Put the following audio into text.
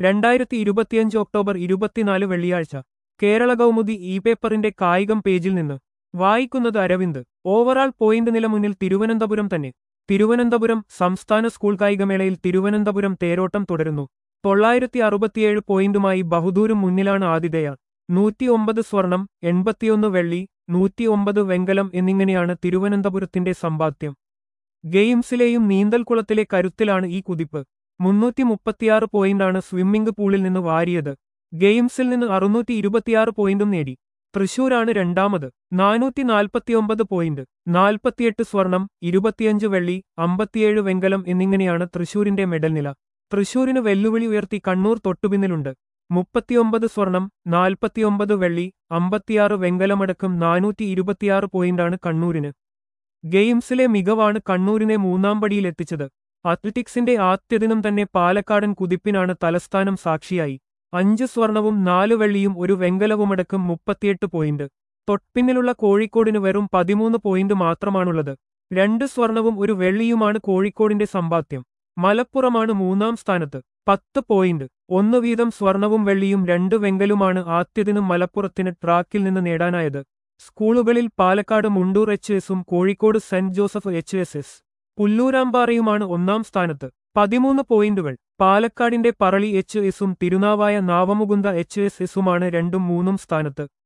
രണ്ടായിരത്തി ഇരുപത്തിയഞ്ച് ഒക്ടോബർ ഇരുപത്തിനാല് വെള്ളിയാഴ്ച കേരള കൗമുദി ഇ പേപ്പറിന്റെ കായികം പേജിൽ നിന്ന് വായിക്കുന്നത് അരവിന്ദ് ഓവറാൾ പോയിന്റ് നില മുന്നിൽ തിരുവനന്തപുരം തന്നെ തിരുവനന്തപുരം സംസ്ഥാന സ്കൂൾ കായികമേളയിൽ തിരുവനന്തപുരം തേരോട്ടം തുടരുന്നു തൊള്ളായിരത്തി അറുപത്തിയേഴ് പോയിന്റുമായി ബഹുദൂരം മുന്നിലാണ് ആതിഥേയ നൂറ്റിയൊമ്പത് സ്വർണം എൺപത്തിയൊന്ന് വെള്ളി നൂറ്റിയൊമ്പത് വെങ്കലം എന്നിങ്ങനെയാണ് തിരുവനന്തപുരത്തിന്റെ സമ്പാദ്യം ഗെയിംസിലെയും നീന്തൽക്കുളത്തിലെ കരുത്തിലാണ് ഈ കുതിപ്പ് മുന്നൂറ്റി മുപ്പത്തിയാറ് പോയിന്റാണ് സ്വിമ്മിംഗ് പൂളിൽ നിന്ന് വാരിയത് ഗെയിംസിൽ നിന്ന് അറുന്നൂറ്റി ഇരുപത്തിയാറ് പോയിന്റും നേടി തൃശൂരാണ് രണ്ടാമത് നാനൂറ്റി നാൽപ്പത്തിയൊമ്പത് പോയിന്റ് നാൽപ്പത്തിയെട്ട് സ്വർണം ഇരുപത്തിയഞ്ച് വെള്ളി അമ്പത്തിയേഴ് വെങ്കലം എന്നിങ്ങനെയാണ് തൃശൂരിന്റെ മെഡൽ നില തൃശൂരിന് വെല്ലുവിളി ഉയർത്തി കണ്ണൂർ തൊട്ടുപിന്നിലുണ്ട് മുപ്പത്തിയൊമ്പത് സ്വർണം നാൽപ്പത്തിയൊമ്പത് വെള്ളി അമ്പത്തിയാറ് വെങ്കലമടക്കം നാനൂറ്റി ഇരുപത്തിയാറ് പോയിന്റാണ് കണ്ണൂരിന് ഗെയിംസിലെ മികവാണ് കണ്ണൂരിനെ മൂന്നാം പടിയിലെത്തിച്ചത് അത്ലറ്റിക്സിന്റെ ആദ്യദിനം തന്നെ പാലക്കാടൻ കുതിപ്പിനാണ് തലസ്ഥാനം സാക്ഷിയായി അഞ്ച് സ്വർണവും നാല് വെള്ളിയും ഒരു വെങ്കലവുമടക്കം മുപ്പത്തിയെട്ട് പോയിന്റ് തൊട്പിന്നിലുള്ള കോഴിക്കോടിന് വെറും പതിമൂന്ന് പോയിന്റ് മാത്രമാണുള്ളത് രണ്ട് സ്വർണവും ഒരു വെള്ളിയുമാണ് കോഴിക്കോടിന്റെ സമ്പാദ്യം മലപ്പുറമാണ് മൂന്നാം സ്ഥാനത്ത് പത്ത് പോയിന്റ് ഒന്ന് വീതം സ്വർണവും വെള്ളിയും രണ്ട് വെങ്കലുമാണ് ആദ്യദിനം മലപ്പുറത്തിന് ട്രാക്കിൽ നിന്ന് നേടാനായത് സ്കൂളുകളിൽ പാലക്കാട് മുണ്ടൂർ എച്ച് എസും Kozhikode saint Joseph H S S പുല്ലൂരാമ്പാറയുമാണ് ഒന്നാം സ്ഥാനത്ത് പതിമൂന്ന് പോയിന്റുകൾ പാലക്കാടിന്റെ പറളി എച്ച് എസും തിരുനാവായ നാവമുകുന്ദ എച്ച് എസ് എസുമാണ് രണ്ടും മൂന്നും സ്ഥാനത്ത്